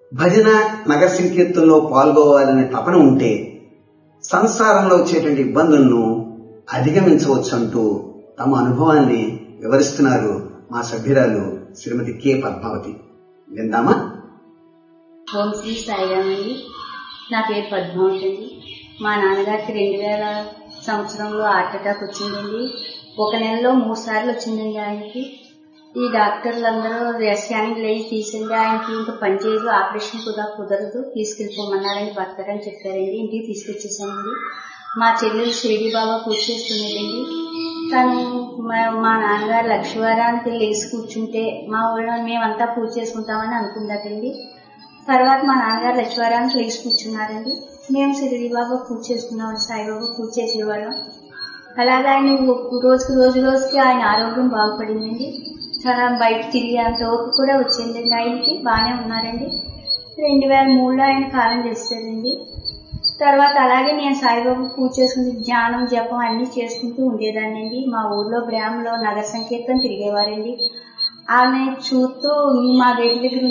భజన నగర సంకీర్తనలో పాల్గొవాలనే తపన ఉంటే సంసారంలో వచ్చేటువంటి ఇబ్బందులను అధిగమించవచ్చు అంటూ తమ అనుభవాన్ని వివరిస్తున్నారు మా సభ్యురాలు శ్రీమతి కె పద్మావతి విందామా ఓం శ్రీ సాయిరామ్ అండి నా పేరు పద్మావతి అండి మా నాన్నగారికి రెండు వేల సంవత్సరంలో హార్ట్ అటాక్ వచ్చిందండి ఒక నెలలో మూడు సార్లు వచ్చిందండి ఆయనకి ఈ డాక్టర్లు అందరూ స్కానింగ్ లేచి తీసింది ఆయనకి ఇంకా పని చేయదు ఆపరేషన్ కూడా కుదరదు తీసుకెళ్ళిపోమన్నారని భర్త అని చెప్పారండి ఇంటికి తీసుకొచ్చేసానండి మా చెల్లెలు షిరిడి బాబా పూజ చేస్తున్నదండి తను మా- మా నాన్నగారు లక్ష్మీవారానికి లేచి కూర్చుంటే మా ఊళ్ళో మేమంతా పూజ చేసుకుంటామని అనుకుందటండి తర్వాత మా నాన్నగారు లక్ష్మీవారానికి లేచి కూర్చున్నారండి మేము షిరిడి బాబా పూజ చేసుకున్నాం సాయిబాబా పూజ చేసేవాళ్ళం అలాగే ఆయన రోజుకి రోజు రోజుకి ఆయన ఆరోగ్యం బాగుపడిందండి చాలా బయట తిరిగేంత ఓపిక కూడా వచ్చిందండి ఆయనకి బాగానే ఉన్నారండి రెండు వేల మూడులో ఆయన కాలం చేస్తారండి తర్వాత అలాగే నేను సాయిబాబా పూజ చేసుకుంటూ ధ్యానం జపం అన్ని చేసుకుంటూ ఉండేదాన్నండి మా ఊర్లో గ్రామంలో నగర సంకీర్తన తిరిగేవారండి ఆమె చూస్తూ మా దగ్గర దగ్గర